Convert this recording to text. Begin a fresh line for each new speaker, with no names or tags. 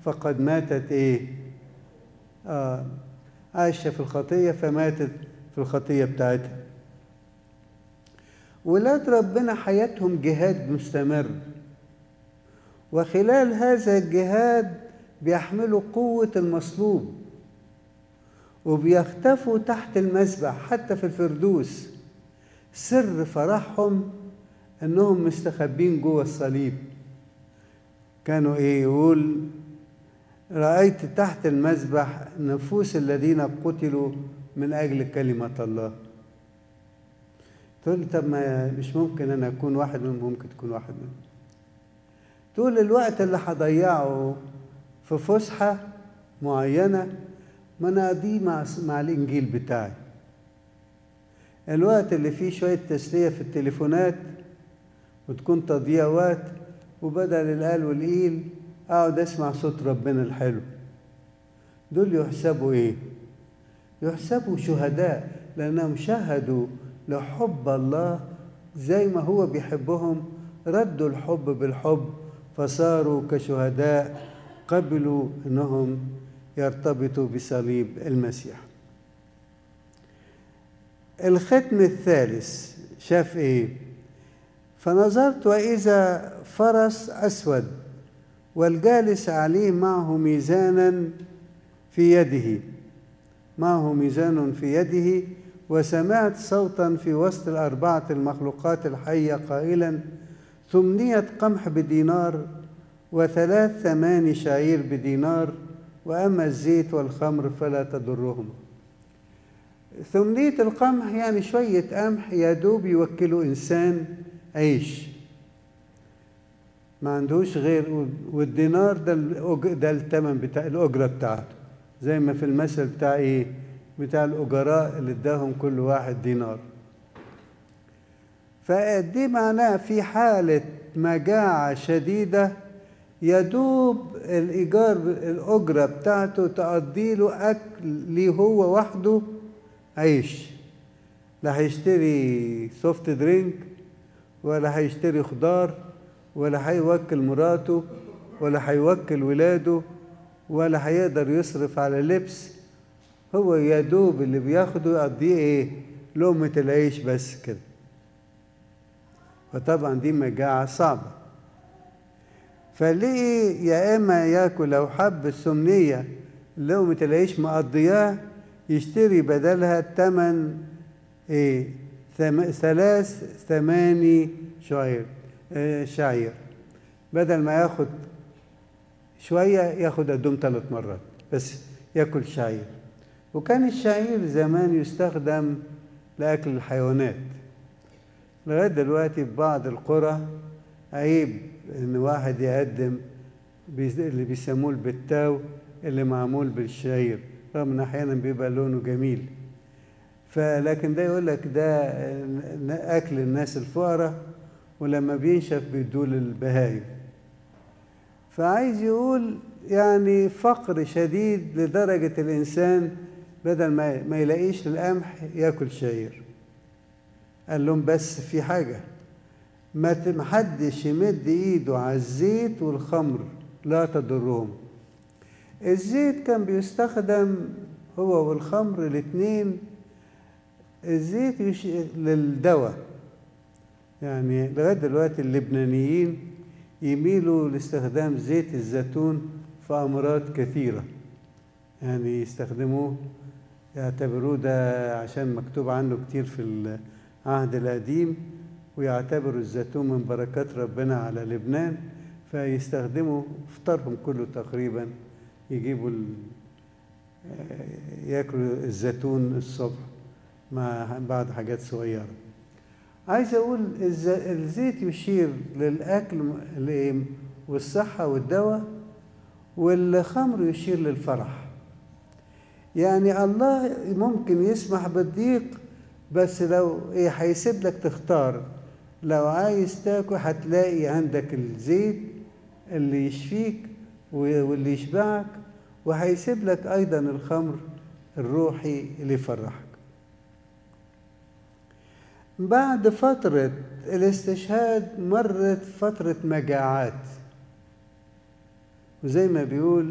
فقد ماتت ايه آه عايشة في الخطية فماتت في الخطية بتاعتها ولاد ربنا حياتهم جهاد مستمر وخلال هذا الجهاد بيحملوا قوة المصلوب وبيختفوا تحت المسبح حتى في الفردوس سر فرحهم انهم مستخبين جوه الصليب كانوا ايه يقول رأيت تحت المسبح نفوس الذين قتلوا من أجل كلمة الله تقول لي طب ما مش ممكن أنا أكون واحد منهم ممكن تكون واحد منهم تقول الوقت اللي هضيعه في فسحة معينة ما أنا أقضيه مع, مع الإنجيل بتاعي الوقت اللي فيه شوية تسلية في التليفونات وتكون تضييع وقت وبدل القال والقيل اقعد اسمع صوت ربنا الحلو دول يحسبوا ايه يحسبوا شهداء لانهم شهدوا لحب الله زي ما هو بيحبهم ردوا الحب بالحب فصاروا كشهداء قبلوا انهم يرتبطوا بصليب المسيح الختم الثالث شاف ايه فنظرت واذا فرس اسود والجالس عليه معه ميزانا في يده معه ميزان في يده وسمعت صوتا في وسط الأربعة المخلوقات الحية قائلا ثمنية قمح بدينار وثلاث ثمان شعير بدينار وأما الزيت والخمر فلا تضرهما ثمنية القمح يعني شوية قمح يا دوب يوكلوا إنسان عيش ما عندوش غير والدينار ده ده الثمن بتاع الاجره بتاعته زي ما في المثل بتاع ايه بتاع الاجراء اللي اداهم كل واحد دينار فدي معناها في حاله مجاعه شديده يدوب الايجار الاجره بتاعته تقضي له اكل ليه هو وحده عيش لا هيشتري سوفت درينك ولا هيشتري خضار ولا هيوكل مراته ولا هيوكل ولاده ولا هيقدر يصرف على لبس هو يا دوب اللي بياخده يقضيه ايه لقمة العيش بس كده فطبعا دي مجاعة صعبة فليه يا اما ياكل لو حب السمنية لقمة العيش مقضياه يشتري بدلها تمن ايه ثم... ثلاث ثماني شعير شعير بدل ما ياخد شوية ياخد قدهم ثلاث مرات بس ياكل شعير وكان الشعير زمان يستخدم لأكل الحيوانات لغاية دلوقتي في بعض القرى عيب إن واحد يقدم اللي بيسموه البتاو اللي معمول بالشعير رغم إن أحيانا بيبقى لونه جميل فلكن ده يقول لك ده أكل الناس الفقراء ولما بينشف بيدوه للبهايم فعايز يقول يعني فقر شديد لدرجة الإنسان بدل ما ما يلاقيش القمح ياكل شعير قال لهم بس في حاجة ما محدش يمد ايده على الزيت والخمر لا تضرهم الزيت كان بيستخدم هو والخمر الاثنين الزيت يش... للدواء يعني لغايه دلوقتي اللبنانيين يميلوا لاستخدام زيت الزيتون في امراض كثيره يعني يستخدموه يعتبروه ده عشان مكتوب عنه كتير في العهد القديم ويعتبروا الزيتون من بركات ربنا على لبنان فيستخدموا فطارهم كله تقريبا يجيبوا ياكلوا الزيتون الصبح مع بعض حاجات صغيره عايز اقول الزيت يشير للاكل والصحه والدواء والخمر يشير للفرح يعني الله ممكن يسمح بالضيق بس لو ايه هيسيب لك تختار لو عايز تاكل هتلاقي عندك الزيت اللي يشفيك واللي يشبعك وهيسيب لك ايضا الخمر الروحي اللي يفرحك بعد فترة الاستشهاد مرت فترة مجاعات وزي ما بيقول